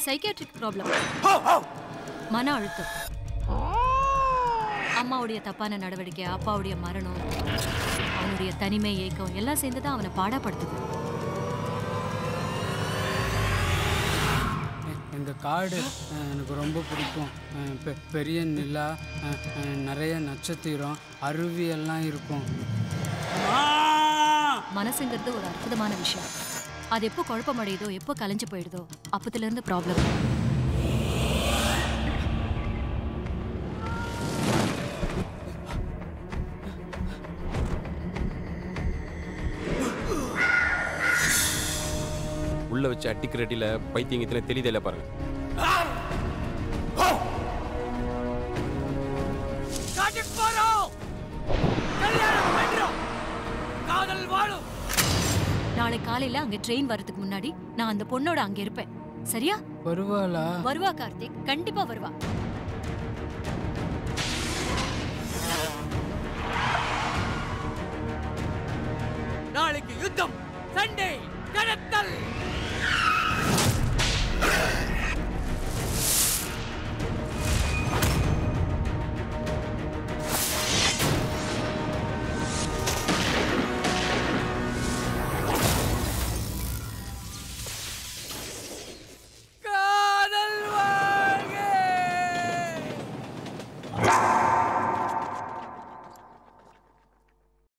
psychiatric problem மன அழுத்தம் அம்மாவுடைய தப்பான நடவடிக்கை அப்பாவுடைய மரணம் அவனுடைய தனிமை ஏக்கம் எல்லாம் சேர்ந்து தான் அவனை பாடாப்படுத்துது எ- இந்த காடு அஹ், எனக்கு ரொம்ப பிடிக்கும் அஹ், பெ- பெரிய நிலா அஹ், அஹ், நிறைய நட்சத்திரம் அருவி எல்லாம் இருக்கும் மனசுங்கிறது ஒரு அற்புதமான விஷயம் அது எப்போ குழப்பமடையுதோ எப்போ கலைஞ்சு போயிடுதோ அப்பத்துல இருந்து ப்ராப்ளம் உள்ள வச்சு அடிக்கிற அடியில பைத்தியங்கத்துல தெரியுதே இல்ல பாருங்க காட்டுக்கு போறோம் கல்யாணம் பண்றோம் காதல் வாழும் நாளை காலையில அங்க ட்ரெயின் வரதுக்கு முன்னாடி நான் அந்த பொண்ணோட அங்க இருப்பேன் சரியா வருவாளா வருவா கார்த்திக் கண்டிப்பா வருவா நாளைக்கு யுத்தம் சண்டை கடத்தல்